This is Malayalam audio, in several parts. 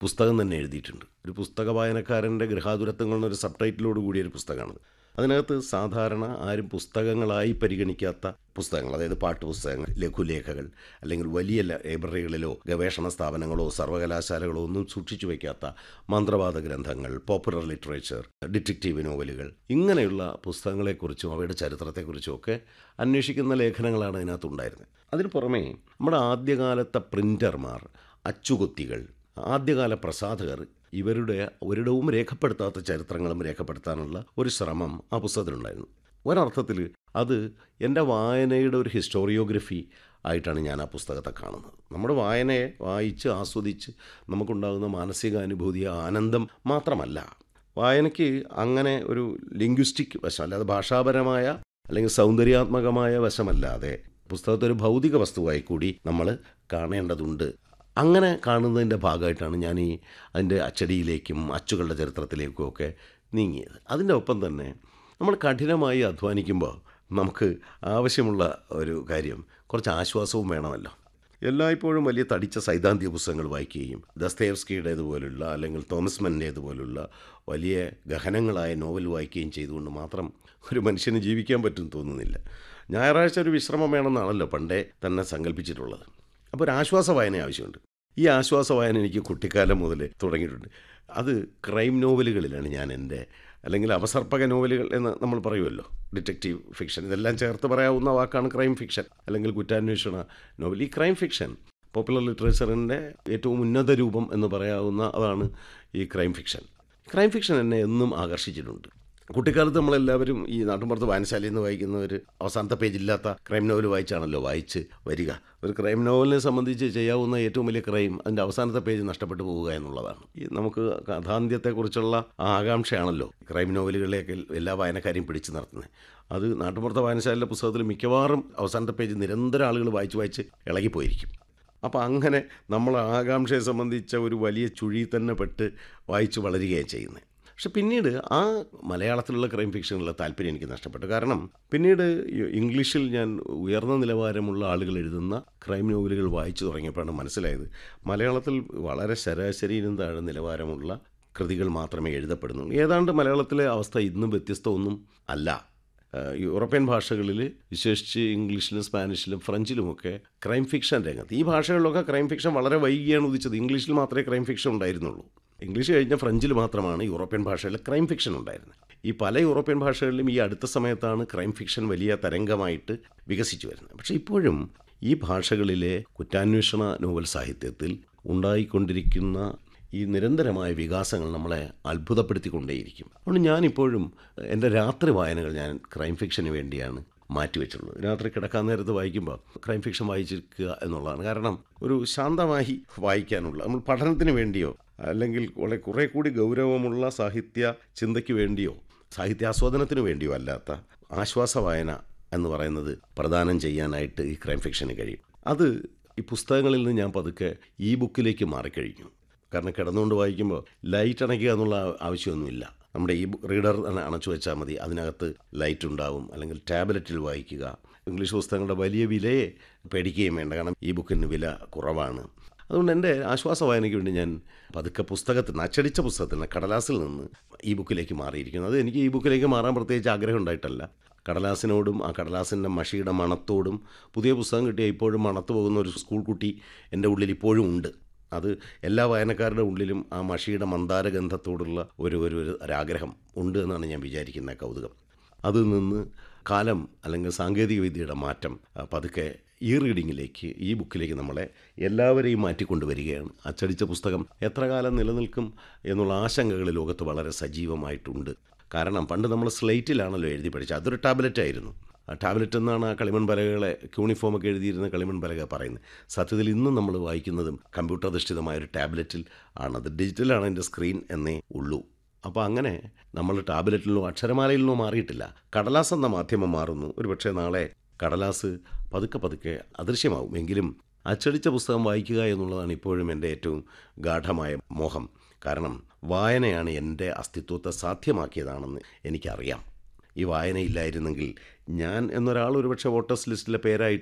പുസ്തകം തന്നെ എഴുതിയിട്ടുണ്ട് ഒരു പുസ്തക വായനക്കാരൻ്റെ ഗൃഹാതുരത്വങ്ങൾ എന്നൊരു സബ് ടൈറ്റിലോട് കൂടിയ ഒരു പുസ്തകമാണ് അതിനകത്ത് സാധാരണ ആരും പുസ്തകങ്ങളായി പരിഗണിക്കാത്ത പുസ്തകങ്ങൾ അതായത് പാട്ടുപുസ്തകങ്ങൾ ലഘുലേഖകൾ അല്ലെങ്കിൽ വലിയ ലൈബ്രറികളിലോ ഗവേഷണ സ്ഥാപനങ്ങളോ സർവകലാശാലകളോ ഒന്നും സൂക്ഷിച്ചു വയ്ക്കാത്ത മന്ത്രവാദ ഗ്രന്ഥങ്ങൾ പോപ്പുലർ ലിറ്ററേച്ചർ ഡിറ്റക്റ്റീവ് നോവലുകൾ ഇങ്ങനെയുള്ള പുസ്തകങ്ങളെക്കുറിച്ചും അവയുടെ ചരിത്രത്തെക്കുറിച്ചും ഒക്കെ അന്വേഷിക്കുന്ന ലേഖനങ്ങളാണ് അതിനകത്തുണ്ടായിരുന്നത് അതിന് പുറമേ നമ്മുടെ ആദ്യകാലത്തെ പ്രിൻ്റർമാർ അച്ചുകൊത്തികൾ ആദ്യകാല പ്രസാധകർ ഇവരുടെ ഒരിടവും രേഖപ്പെടുത്താത്ത ചരിത്രങ്ങളും രേഖപ്പെടുത്താനുള്ള ഒരു ശ്രമം ആ പുസ്തകത്തിലുണ്ടായിരുന്നു ഒരർത്ഥത്തിൽ അത് എൻ്റെ വായനയുടെ ഒരു ഹിസ്റ്റോറിയോഗ്രഫി ആയിട്ടാണ് ഞാൻ ആ പുസ്തകത്തെ കാണുന്നത് നമ്മുടെ വായനയെ വായിച്ച് ആസ്വദിച്ച് നമുക്കുണ്ടാകുന്ന മാനസികാനുഭൂതി ആനന്ദം മാത്രമല്ല വായനയ്ക്ക് അങ്ങനെ ഒരു ലിംഗ്വിസ്റ്റിക് വശം അല്ലാതെ ഭാഷാപരമായ അല്ലെങ്കിൽ സൗന്ദര്യാത്മകമായ വശമല്ലാതെ പുസ്തകത്തെ ഒരു ഭൗതിക വസ്തുവായി കൂടി നമ്മൾ കാണേണ്ടതുണ്ട് അങ്ങനെ കാണുന്നതിൻ്റെ ഭാഗമായിട്ടാണ് ഞാൻ ഈ അതിൻ്റെ അച്ചടിയിലേക്കും അച്ചുകളുടെ ചരിത്രത്തിലേക്കും ഒക്കെ നീങ്ങിയത് അതിൻ്റെ ഒപ്പം തന്നെ നമ്മൾ കഠിനമായി അധ്വാനിക്കുമ്പോൾ നമുക്ക് ആവശ്യമുള്ള ഒരു കാര്യം കുറച്ച് ആശ്വാസവും വേണമല്ലോ എല്ലായ്പ്പോഴും വലിയ തടിച്ച സൈദ്ധാന്തിക പുസ്തകങ്ങൾ വായിക്കുകയും ദസ്തേവ്സ്കിയുടേതുപോലുള്ള അല്ലെങ്കിൽ തോമസ് മന്നേതുപോലുള്ള വലിയ ഗഹനങ്ങളായ നോവൽ വായിക്കുകയും ചെയ്തുകൊണ്ട് മാത്രം ഒരു മനുഷ്യന് ജീവിക്കാൻ പറ്റും തോന്നുന്നില്ല ഞായറാഴ്ച ഒരു വിശ്രമം വേണമെന്നാണല്ലോ പണ്ടേ തന്നെ സങ്കല്പിച്ചിട്ടുള്ളത് അപ്പോൾ ഒരു ആശ്വാസ വായന ആവശ്യമുണ്ട് ഈ ആശ്വാസ വായന എനിക്ക് കുട്ടിക്കാലം മുതൽ തുടങ്ങിയിട്ടുണ്ട് അത് ക്രൈം നോവലുകളിലാണ് ഞാൻ എൻ്റെ അല്ലെങ്കിൽ അവസർപ്പക നോവലുകൾ എന്ന് നമ്മൾ പറയുമല്ലോ ഡിറ്റക്റ്റീവ് ഫിക്ഷൻ ഇതെല്ലാം ചേർത്ത് പറയാവുന്ന വാക്കാണ് ക്രൈം ഫിക്ഷൻ അല്ലെങ്കിൽ കുറ്റാന്വേഷണ നോവൽ ഈ ക്രൈം ഫിക്ഷൻ പോപ്പുലർ ലിറ്ററേച്ചറിൻ്റെ ഏറ്റവും ഉന്നത രൂപം എന്ന് പറയാവുന്ന അതാണ് ഈ ക്രൈം ഫിക്ഷൻ ക്രൈം ഫിക്ഷൻ എന്നെ എന്നും ആകർഷിച്ചിട്ടുണ്ട് കുട്ടിക്കാലത്ത് നമ്മളെല്ലാവരും ഈ നാട്ടുമ്പുറത്ത് വായനശാലയിൽ നിന്ന് വായിക്കുന്ന ഒരു അവസാനത്തെ പേജില്ലാത്ത ക്രൈം നോവൽ വായിച്ചാണല്ലോ വായിച്ച് വരിക ഒരു ക്രൈം നോവലിനെ സംബന്ധിച്ച് ചെയ്യാവുന്ന ഏറ്റവും വലിയ ക്രൈം അതിൻ്റെ അവസാനത്തെ പേജ് നഷ്ടപ്പെട്ടു പോവുക എന്നുള്ളതാണ് ഈ നമുക്ക് കഥാന്ത്യത്തെക്കുറിച്ചുള്ള ആ ആകാംക്ഷയാണല്ലോ ക്രൈം നോവലുകളിലേക്ക് എല്ലാ വായനക്കാരെയും പിടിച്ചു നിർത്തുന്നത് അത് നാട്ടുമ്പുറത്തെ വായനശാലയിലെ പുസ്തകത്തിൽ മിക്കവാറും അവസാനത്തെ പേജ് നിരന്തരം ആളുകൾ വായിച്ച് വായിച്ച് ഇളകിപ്പോയിരിക്കും അപ്പോൾ അങ്ങനെ നമ്മൾ ആകാംക്ഷയെ സംബന്ധിച്ച ഒരു വലിയ ചുഴി തന്നെ പെട്ട് വായിച്ച് വളരുകയാണ് ചെയ്യുന്നത് പക്ഷെ പിന്നീട് ആ മലയാളത്തിലുള്ള ക്രൈം ഫിക്ഷനിലുള്ള താല്പര്യം എനിക്ക് നഷ്ടപ്പെട്ടു കാരണം പിന്നീട് ഇംഗ്ലീഷിൽ ഞാൻ ഉയർന്ന നിലവാരമുള്ള ആളുകൾ എഴുതുന്ന ക്രൈം നോവലുകൾ വായിച്ചു തുടങ്ങിയപ്പോഴാണ് മനസ്സിലായത് മലയാളത്തിൽ വളരെ ശരാശരിയിലും താഴെ നിലവാരമുള്ള കൃതികൾ മാത്രമേ എഴുതപ്പെടുന്നുള്ളൂ ഏതാണ്ട് മലയാളത്തിലെ അവസ്ഥ ഇന്നും വ്യത്യസ്തമൊന്നും അല്ല യൂറോപ്യൻ ഭാഷകളിൽ വിശേഷിച്ച് ഇംഗ്ലീഷിലും സ്പാനിഷിലും ഫ്രഞ്ചിലുമൊക്കെ ക്രൈം ഫിക്ഷൻ രംഗത്ത് ഈ ഭാഷകളിലൊക്കെ ക്രൈം ഫിക്ഷൻ വളരെ വൈകിയാണ് ഉദിച്ചത് ഇംഗ്ലീഷിൽ മാത്രമേ ക്രൈം ഫിക്ഷൻ ഉണ്ടായിരുന്നുള്ളൂ ഇംഗ്ലീഷ് കഴിഞ്ഞ ഫ്രഞ്ചിൽ മാത്രമാണ് യൂറോപ്യൻ ഭാഷയിൽ ക്രൈം ഫിക്ഷൻ ഉണ്ടായിരുന്നത് ഈ പല യൂറോപ്യൻ ഭാഷകളിലും ഈ അടുത്ത സമയത്താണ് ക്രൈം ഫിക്ഷൻ വലിയ തരംഗമായിട്ട് വികസിച്ചു വരുന്നത് പക്ഷേ ഇപ്പോഴും ഈ ഭാഷകളിലെ കുറ്റാന്വേഷണ നോവൽ സാഹിത്യത്തിൽ ഉണ്ടായിക്കൊണ്ടിരിക്കുന്ന ഈ നിരന്തരമായ വികാസങ്ങൾ നമ്മളെ അത്ഭുതപ്പെടുത്തിക്കൊണ്ടേയിരിക്കും അതുകൊണ്ട് ഞാനിപ്പോഴും എൻ്റെ രാത്രി വായനകൾ ഞാൻ ക്രൈം ഫിക്ഷന് വേണ്ടിയാണ് മാറ്റിവെച്ചിട്ടുള്ളത് രാത്രി കിടക്കാൻ നേരത്ത് വായിക്കുമ്പോൾ ക്രൈം ഫിക്ഷൻ വായിച്ചിരിക്കുക എന്നുള്ളതാണ് കാരണം ഒരു ശാന്തമായി വായിക്കാനുള്ള നമ്മൾ പഠനത്തിന് വേണ്ടിയോ അല്ലെങ്കിൽ വളരെ കുറേ കൂടി ഗൗരവമുള്ള സാഹിത്യ ചിന്തയ്ക്ക് വേണ്ടിയോ സാഹിത്യാസ്വാദനത്തിന് വേണ്ടിയോ അല്ലാത്ത ആശ്വാസ വായന എന്ന് പറയുന്നത് പ്രദാനം ചെയ്യാനായിട്ട് ഈ ക്രൈം ഫിക്ഷന് കഴിയും അത് ഈ പുസ്തകങ്ങളിൽ നിന്ന് ഞാൻ പതുക്കെ ഈ ബുക്കിലേക്ക് മാറിക്കഴിഞ്ഞു കാരണം കിടന്നുകൊണ്ട് വായിക്കുമ്പോൾ ലൈറ്റ് അണയ്ക്കുക എന്നുള്ള ആവശ്യമൊന്നുമില്ല നമ്മുടെ ഈ റീഡർ അണച്ചു വെച്ചാൽ മതി അതിനകത്ത് ലൈറ്റ് ഉണ്ടാവും അല്ലെങ്കിൽ ടാബ്ലറ്റിൽ വായിക്കുക ഇംഗ്ലീഷ് പുസ്തകങ്ങളുടെ വലിയ വിലയെ പേടിക്കുകയും വേണ്ട കാരണം ഈ ബുക്കിന് വില കുറവാണ് അതുകൊണ്ട് എൻ്റെ ആശ്വാസ വായനയ്ക്ക് വേണ്ടി ഞാൻ പതുക്കെ പുസ്തകത്തിൽ നിന്ന് അച്ചടിച്ച പുസ്തകത്തിൽ നിന്ന് കടലാസിൽ നിന്ന് ഈ ബുക്കിലേക്ക് മാറിയിരിക്കുന്നു അത് എനിക്ക് ഈ ബുക്കിലേക്ക് മാറാൻ പ്രത്യേകിച്ച് ആഗ്രഹം ഉണ്ടായിട്ടല്ല കടലാസിനോടും ആ കടലാസിൻ്റെ മഷിയുടെ മണത്തോടും പുതിയ പുസ്തകം കിട്ടിയ ഇപ്പോഴും മണത്തു പോകുന്ന ഒരു സ്കൂൾ കുട്ടി എൻ്റെ ഉള്ളിൽ ഇപ്പോഴും ഉണ്ട് അത് എല്ലാ വായനക്കാരുടെ ഉള്ളിലും ആ മഷിയുടെ മന്ദാരഗന്ധത്തോടുള്ള ഒരു ഒരു ഒരാഗ്രഹം ഉണ്ട് എന്നാണ് ഞാൻ വിചാരിക്കുന്ന കൗതുകം അതിൽ നിന്ന് കാലം അല്ലെങ്കിൽ സാങ്കേതിക വിദ്യയുടെ മാറ്റം പതുക്കെ ഈ റീഡിങ്ങിലേക്ക് ഈ ബുക്കിലേക്ക് നമ്മളെ എല്ലാവരെയും മാറ്റിക്കൊണ്ടുവരികയാണ് അച്ചടിച്ച പുസ്തകം എത്ര കാലം നിലനിൽക്കും എന്നുള്ള ആശങ്കകൾ ലോകത്ത് വളരെ സജീവമായിട്ടുണ്ട് കാരണം പണ്ട് നമ്മൾ സ്ലേറ്റിലാണല്ലോ എഴുതി പഠിച്ചത് അതൊരു ടാബ്ലറ്റ് ആയിരുന്നു ടാബ്ലറ്റ് എന്നാണ് ആ കളിമൺ പലകകളെ യൂണിഫോമൊക്കെ എഴുതിയിരുന്ന കളിമൺ പലക പറയുന്നത് സത്യത്തിൽ ഇന്നും നമ്മൾ വായിക്കുന്നതും കമ്പ്യൂട്ടർ അധിഷ്ഠിതമായ ഒരു ടാബ്ലറ്റിൽ ആണത് ഡിജിറ്റലാണ് എൻ്റെ സ്ക്രീൻ എന്നേ ഉള്ളൂ അപ്പോൾ അങ്ങനെ നമ്മൾ ടാബ്ലറ്റിലോ അക്ഷരമാലയിലോ മാറിയിട്ടില്ല കടലാസ് എന്ന മാധ്യമം മാറുന്നു ഒരുപക്ഷെ നാളെ കടലാസ് പതുക്കെ പതുക്കെ അദൃശ്യമാവും എങ്കിലും അച്ചടിച്ച പുസ്തകം വായിക്കുക എന്നുള്ളതാണ് ഇപ്പോഴും എൻ്റെ ഏറ്റവും ഗാഠമായ മോഹം കാരണം വായനയാണ് എൻ്റെ അസ്തിത്വത്തെ സാധ്യമാക്കിയതാണെന്ന് എനിക്കറിയാം ഈ വായനയില്ലായിരുന്നെങ്കിൽ ഞാൻ എന്നൊരാൾ ഒരുപക്ഷെ വോട്ടേഴ്സ് ലിസ്റ്റിലെ പേരായിട്ടോ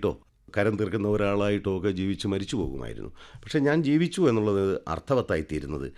കരം തീർക്കുന്ന ഒരാളായിട്ടോ ഒക്കെ ജീവിച്ച് മരിച്ചു പോകുമായിരുന്നു പക്ഷേ ഞാൻ ജീവിച്ചു എന്നുള്ളത് അർത്ഥവത്തായിത്തീരുന്നത്